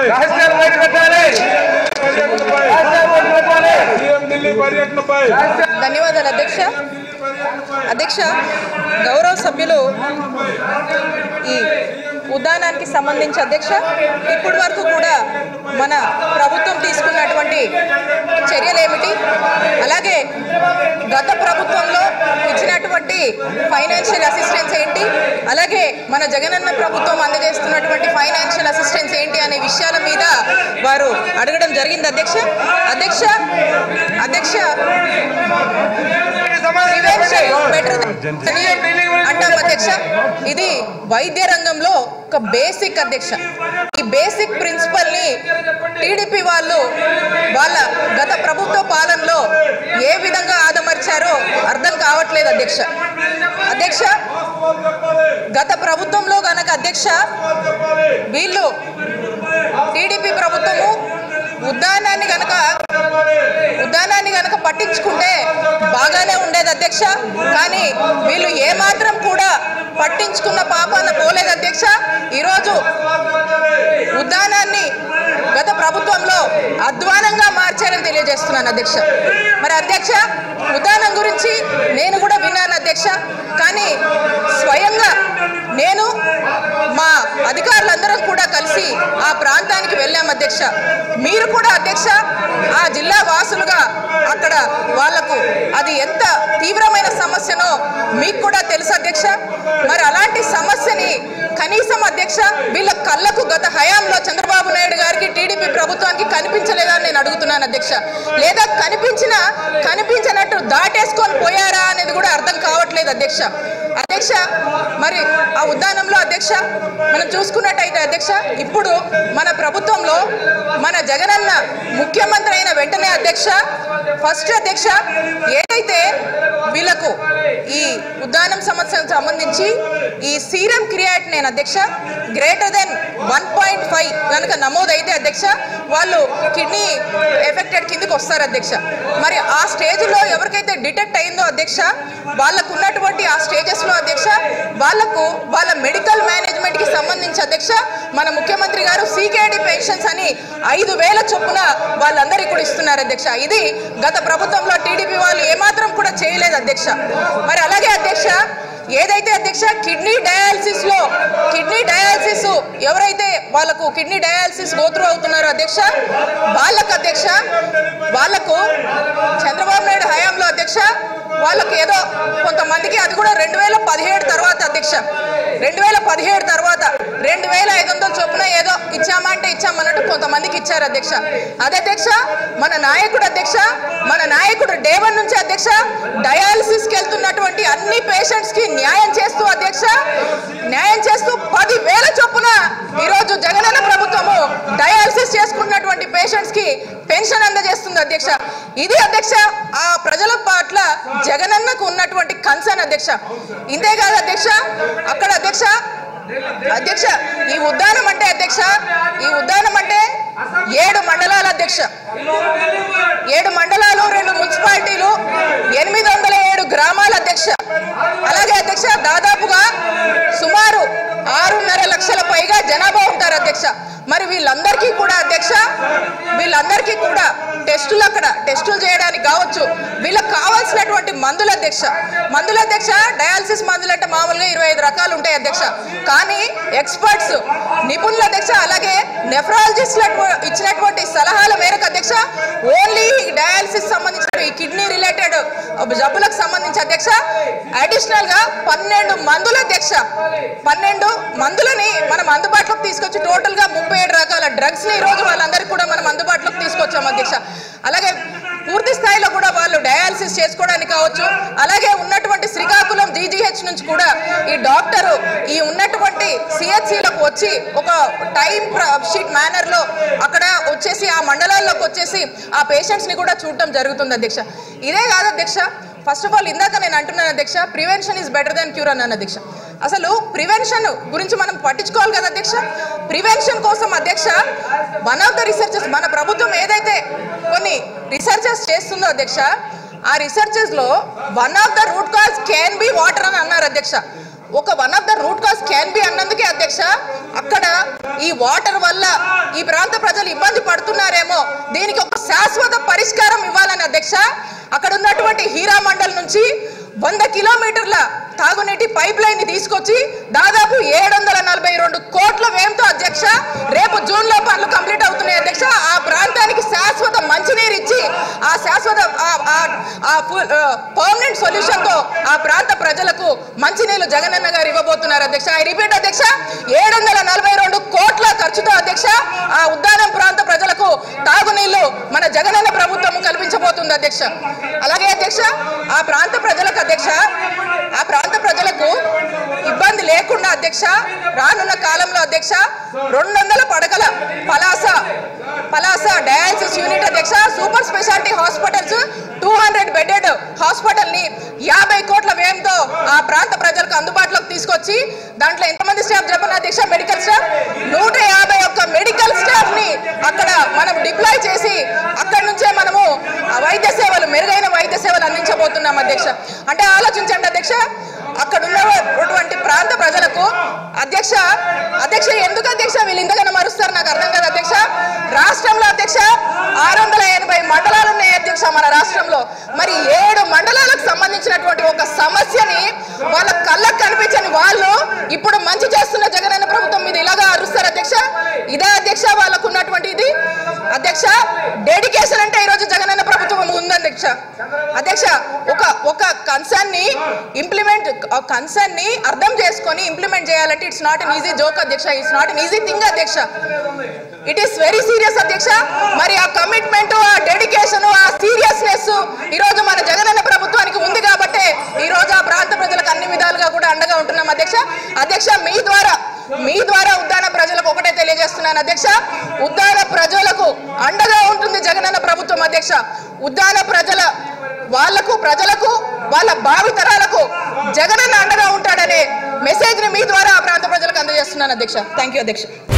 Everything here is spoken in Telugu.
రాష్ట్రాలు బయట పెట్టాలి రాష్ట్రాలు బయట పెట్టాలి సీఎం ఢిల్లీ పర్యటనపై ధన్యవాదాలు అధ్యక్ష అధ్యక్ష గౌరవ సభ్యులు ఈ ఉద్యానానికి సంబంధించి అధ్యక్ష ఇప్పటి వరకు కూడా మన ప్రభుత్వం తీసుకున్నటువంటి చర్యలు ఏమిటి అలాగే గత ప్రభుత్వంలో ఇచ్చినటువంటి ఫైనాన్షియల్ అసిస్టెన్స్ ఏంటి అలాగే మన జగనన్న ప్రభుత్వం అందజేస్తున్నటువంటి ఫైనాన్షియల్ అసిస్టెన్స్ ఏంటి అనే విషయాల మీద వారు అడగడం జరిగింది అధ్యక్ష అధ్యక్ష అధ్యక్ష ప్రివెన్షన్ బెటర్ అంటాం అధ్యక్ష ఇది వైద్య రంగంలో ఒక బేసిక్ అధ్యక్ష ఈ బేసిక్ ప్రిన్సిపల్ ని టీడీపీ వాళ్ళు వాళ్ళ గత ప్రభుత్వ పాలనలో ఏ విధంగా ఆదమర్చారో అర్థం కావట్లేదు అధ్యక్ష అధ్యక్ష గత ప్రభుత్వంలో గనక అధ్యక్ష వీళ్ళు టీడీపీ ప్రభుత్వము ఉద్యానాన్ని గనక ఉద్యానాన్ని గనక పట్టించుకుంటే బాగానే ఉండేది అధ్యక్ష కానీ వీళ్ళు ఏమాత్రం కూడా పట్టించుకున్న పాపాన పోలేదు అధ్యక్ష ఈరోజు ఉద్యానాన్ని గత ప్రభుత్వంలో అధ్వానంగా మార్చారని తెలియజేస్తున్నాను అధ్యక్ష మరి అధ్యక్ష ఉద్యానం గురించి నేను కూడా విన్నాను అధ్యక్ష కానీ స్వయంగా నేను మా అధికారులందరం కూడా కలిసి ఆ ప్రాంతానికి వెళ్ళాం అధ్యక్ష మీరు కూడా అధ్యక్ష ఆ జిల్లా వాసులుగా అక్కడ వాళ్లకు అది ఎంత తీవ్రమైన సమస్యనో మీకు కూడా తెలుసు అధ్యక్ష మరి అలాంటి సమస్యని కనీసం అధ్యక్ష వీళ్ళ కళ్ళకు గత హయాంలో చంద్రబాబు నాయుడు గారికి టీడీపీ ప్రభుత్వానికి కనిపించలేదా అని నేను అడుగుతున్నాను అధ్యక్ష లేదా కనిపించినా కనిపించినట్టు దాటేసుకొని పోయారా అనేది కూడా అర్థం కావట్లేదు అధ్యక్ష అధ్యక్ష మరి ఆ ఉద్యానంలో అధ్యక్ష మనం చూసుకున్నట్టయితే అధ్యక్ష ఇప్పుడు మన ప్రభుత్వంలో మన జగనన్న ముఖ్యమంత్రి అయిన వెంటనే అధ్యక్ష ఫస్ట్ అధ్యక్ష ఏదైతే వీళ్ళకు ఈ ఉద్యానం సమస్యకు సంబంధించి ఈ సీరం క్రియాట్ నేను అధ్యక్ష greater than one point five కనుక నమోదైతే అధ్యక్ష వాళ్ళు కిడ్నీ ఎఫెక్టెడ్ కిందకి వస్తారు అధ్యక్ష మరి ఆ స్టేజ్లో ఎవరికైతే డిటెక్ట్ అయిందో అధ్యక్ష వాళ్ళకు ఉన్నటువంటి ఆ స్టేజెస్లో అధ్యక్ష వాళ్ళకు వాళ్ళ మెడికల్ మేనేజ్మెంట్కి సంబంధించి అధ్యక్ష మన ముఖ్యమంత్రి గారు సీకేడి పెన్షన్స్ అని ఐదు వేల చొప్పున వాళ్ళందరికీ కూడా ఇస్తున్నారు అధ్యక్ష ఇది గత ప్రభుత్వంలో టీడీపీ వాళ్ళు ఏమాత్రం కూడా చేయలేదు అధ్యక్ష మరి అలాగే అధ్యక్ష ఏదైతే అధ్యక్ష కిడ్నీ డయాలసిస్ లో కిడ్నీ డయాలసిస్ ఎవరైతే వాళ్ళకు కిడ్నీ డయాలసిస్ గోత్రు అవుతున్నారో అధ్యక్ష వాళ్ళకు అధ్యక్ష వాళ్ళకు చంద్రబాబు నాయుడు హయాంలో అధ్యక్ష వాళ్ళకి ఏదో కొంతమందికి అది కూడా రెండు వేల పదిహేడు తర్వాత అధ్యక్ష రెండు వేల పదిహేడు తర్వాత రెండు వేల ఐదు వందల చొప్పున ఏదో ఇచ్చామంటే ఇచ్చామన్నట్టు కొంతమందికి ఇచ్చారు అధ్యక్ష అదే అధ్యక్ష మన నాయకుడు అధ్యక్ష మన నాయకుడు డే వన్ నుంచి అధ్యక్ష డయాలసిస్కి వెళ్తున్నటువంటి అన్ని పేషెంట్స్ కి న్యాయం చేస్తూ అధ్యక్ష న్యాయం చేస్తూ పది వేల చొప్పున ఈరోజు జగనన్న ప్రభుత్వము డయాలసిస్ చేసుకుంటున్నటువంటి పేషెంట్స్ కి పెన్షన్ అందజేస్తుంది అధ్యక్ష ఇది అధ్యక్ష ఆ ప్రజల పట్ల జగనన్నకు ఉన్నటువంటి కన్సర్న్ అధ్యక్ష ఇంతే కాదు అధ్యక్ష అక్కడ అధ్యక్ష అధ్యక్ష ఈ ఉద్యానం అంటే అధ్యక్ష ఈ ఉద్యానం అంటే ఏడు మండలాల అధ్యక్ష ఏడు మండలాలు రెండు మున్సిపాలిటీలు ఎనిమిది వందల ఏడు గ్రామాల అధ్యక్ష అలాగే అధ్యక్ష దాదాపుగా సుమారు ఆరున్నర లక్షల పైగా జనాభా ఉంటారు అధ్యక్ష మరి వీళ్ళందరికీ కూడా అధ్యక్ష వీళ్ళందరికీ కూడా టెస్టులు అక్కడ టెస్టులు చేయడానికి కావచ్చు వీళ్ళకి కావాల్సినటువంటి మందుల అధ్యక్ష మందుల అధ్యక్ష డయాలసిస్ మందులు అంటే మామూలుగా ఇరవై ఐదు రకాలు ఉంటాయి అధ్యక్ష కానీ ఎక్స్పర్ట్స్ నిపుణుల అధ్యక్ష అలాగే నెఫ్రాలజిస్ట్ ఇచ్చినటువంటి సలహాల మేరకు అధ్యక్ష ఓన్లీ డయాలసిస్ సంబంధించిన ఈ కిడ్నీ రిలేటెడ్ జబ్బులకు సంబంధించి అధ్యక్ష అడిషనల్ గా పన్నెండు మందుల అధ్యక్ష పన్నెండు మందులని మనం అందుబాటులోకి తీసుకొచ్చి టోటల్ గా ముప్పై ఏడు రకాల డ్రగ్స్ ని ఈ రోజు వాళ్ళందరికీ కూడా మనం అందుబాటులోకి తీసుకొచ్చాం అధ్యక్ష అలాగే పూర్తి స్థాయిలో కూడా వాళ్ళు డయాలసిస్ చేసుకోవడానికి కావచ్చు అలాగే ఉన్నటువంటి శ్రీకాకుళం జీజీహెచ్ నుంచి కూడా ఈ డాక్టరు ఈ ఉన్నటువంటి సిహెచ్సిలకు వచ్చి ఒక టైం షీట్ మేనర్ లో అక్కడ వచ్చేసి ఆ మండలాల్లోకి వచ్చేసి ఆ పేషెంట్స్ ని కూడా చూడటం జరుగుతుంది అధ్యక్ష ఇదే కాదు అధ్యక్ష ఫస్ట్ ఆఫ్ ఆల్ ఇందాక నేను అంటున్నాను అధ్యక్ష prevention is better than cure అన్నాను అధ్యక్ష అసలు ప్రివెన్షన్ గురించి మనం పట్టించుకోవాలి కదా అధ్యక్ష ప్రివెన్షన్ కోసం అధ్యక్ష వన్ ఆఫ్ ద రీసెర్చెస్ మన ప్రభుత్వం ఏదైతే కొన్ని రీసెర్చెస్ చేస్తుందో అధ్యక్ష ఆ రీసెర్చెస్ లో one of the root cause can be water అని అన్నారు అధ్యక్ష ఒక one of the root cause can be అన్నందుకే అధ్యక్ష అక్కడ ఈ వాటర్ వల్ల ఈ ప్రాంత ప్రజలు ఇబ్బంది పడుతున్నారేమో దీనికి ఒక శాశ్వత పరిష్కారం ఇవ్వాలని అధ్యక్ష అక్కడ ఉన్నటువంటి హీరా మండల్ నుంచి వంద కిలోమీటర్ల తాగునీటి పైప్ లైన్ ని తీసుకొచ్చి దాదాపు ఏడు వందల నలభై రెండు కోట్ల వ్యయంతో అధ్యక్ష రేపు జూన్ లో పనులు కంప్లీట్ అవుతున్నాయి అధ్యక్ష ఆ ప్రాంతానికి శాశ్వత మంచినీరు ఇచ్చి ఆ శాశ్వత పర్మనెంట్ సొల్యూషన్ తో ఆ ప్రాంత ప్రజలకు మంచినీళ్ళు జగనన్న గారు ఇవ్వబోతున్నారు అధ్యక్ష ఐ రిపీట్ అధ్యక్ష ఏడు వందల నలభై రెండు కోట్ల ఖర్చుతో అధ్యక్ష ఆ ఉద్దానం ప్రాంత ప్రజలకు తాగునీళ్లు మన జగనన్న ప్రభుత్వం కల్పించబోతుంది అధ్యక్ష అలాగే అధ్యక్ష ఆ ప్రాంత ప్రజలకు అధ్యక్ష ఆ ప్రాంత ప్రజలకు ఇబ్బంది లేకుండా అధ్యక్ష రానున్న కాలంలో అధ్యక్ష రెండు వందల పడకల పలాస పలాస డయాలసిస్ యూనిట్ అధ్యక్ష super speciality hospitals two hundred bedded hospital ని యాభై కోట్ల వ్యయంతో ఆ ప్రాంత ప్రజలకు అందుబాటులోకి తీసుకొచ్చి దాంట్లో ఎంతమంది స్టాఫ్ చెప్పిన అధ్యక్ష మెడికల్ స్టాఫ్ నూట యాభై ఒక్క మెడికల్ స్టాఫ్ ని అక్కడ మనం డిప్లాయ్ చేసి అక్కడి నుంచే మనము ఆ వైద్య సేవలు మెరుగైన వైద్య సేవలు అందించబోతున్నాం అధ్యక్ష అంటే ఆలోచించండి అధ్యక్ష అక్కడ ఉన్నటువంటి ప్రాంత ప్రజలకు అధ్యక్ష అధ్యక్ష ఎందుకు అధ్యక్ష వీళ్ళు ఇంతగానో మరుస్తారు నాకు అర్థం కాదు అధ్యక్ష రాష్ట్రంలో అధ్యక్ష ఆరు వందల ఎనభై మండలాలు ఉన్నాయి అధ్యక్ష మన రాష్ట్రంలో మరి ఏడు మండలాలకు సంబంధించినటువంటి ఒక సమస్యని వాళ్ళ కళ్ళకు కనిపించని వాళ్ళు ఇప్పుడు మంచి చేస్తున్న జగనన్న ప్రభుత్వం మీద ఇలాగా అరుస్తారు అధ్యక్ష ఇదే అధ్యక్ష వాళ్ళకు ఉన్నటువంటి ఇది అధ్యక్ష డెడికేషన్ అంటే ఈరోజు జగనన్న ప్రభుత్వం ఉంది అధ్యక్ష అధ్యక్ష ఒక ఒక కన్సర్న్ ని ఇంప్లిమెంట్ కన్సర్న్ ని అర్థం చేసుకొని ఇంప్లిమెంట్ చేయాలంటే it's not an easy joke అధ్యక్ష it's not an easy thing అధ్యక్ష ఇట్ ఈస్ వెరీ సీరియస్ అధ్యక్ష మరి ఆ కమిట్మెంట్ ఆ డెడికేషన్ ఆ సీరియస్నెస్ ఈ రోజు మన జగనన్న ప్రభుత్వానికి ఉంది కాబట్టి ఈ రోజు ఆ ప్రాంత ప్రజలకు అన్ని విధాలుగా కూడా అండగా ఉంటున్నాం అధ్యక్ష అధ్యక్ష మీ ద్వారా మీ ద్వారా ఉద్దాన ప్రజలకు ఒకటే తెలియజేస్తున్నాను అధ్యక్ష ఉద్దాన ప్రజలకు అండగా ఉంటుంది జగనన్న ప్రభుత్వం అధ్యక్ష ఉద్దాన ప్రజల వాళ్లకు ప్రజలకు వాళ్ళ భావితరాలకు జగనన్న అండగా ఉంటాడనే మెసేజ్ ని మీ ద్వారా ఆ ప్రాంత ప్రజలకు అందజేస్తున్నాను అధ్యక్ష థ్యాంక్ యూ అధ్యక్ష